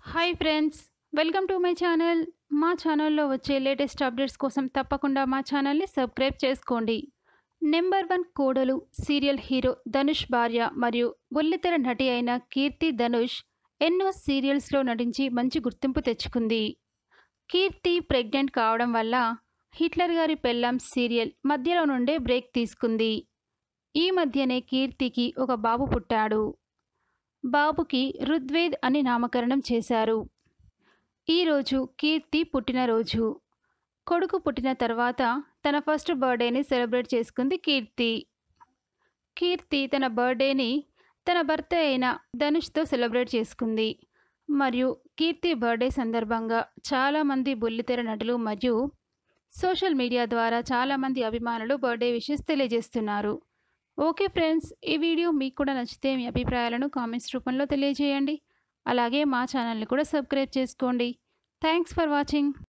hi friends welcome to my channel మా ఛానల్లో వచ్చే లేటెస్ట్ అప్డేట్స్ కోసం తప్పకుండా మా ఛానల్ని సబ్స్క్రైబ్ చేసుకోండి నెంబర్ వన్ కోడలు సీరియల్ హీరో ధనుష్ భార్య మరియు బుల్లితెర నటి అయిన కీర్తి ధనుష్ ఎన్నో సీరియల్స్లో నటించి మంచి గుర్తింపు తెచ్చుకుంది కీర్తి ప్రెగ్నెంట్ కావడం వల్ల హిట్లర్ గారి పెళ్ళాం సీరియల్ మధ్యలో నుండే బ్రేక్ తీసుకుంది ఈ మధ్యనే కీర్తికి ఒక బాబు పుట్టాడు బాబుకి రుద్వేద్ అని నామకరణం చేశారు ఈరోజు కీర్తి పుట్టినరోజు కొడుకు పుట్టిన తర్వాత తన ఫస్ట్ బర్త్డేని సెలబ్రేట్ చేసుకుంది కీర్తి కీర్తి తన బర్త్డేని తన భర్త అయిన ధనుష్తో సెలబ్రేట్ చేసుకుంది మరియు కీర్తి బర్త్డే సందర్భంగా చాలామంది బుల్లితెర నటులు మరియు సోషల్ మీడియా ద్వారా చాలామంది అభిమానులు బర్త్డే విషెస్ తెలియజేస్తున్నారు ఓకే ఫ్రెండ్స్ ఈ వీడియో మీకు కూడా నచ్చితే మీ అభిప్రాయాలను కామెంట్స్ రూపంలో తెలియజేయండి అలాగే మా ఛానల్ని కూడా సబ్స్క్రైబ్ చేసుకోండి థ్యాంక్స్ ఫర్ వాచింగ్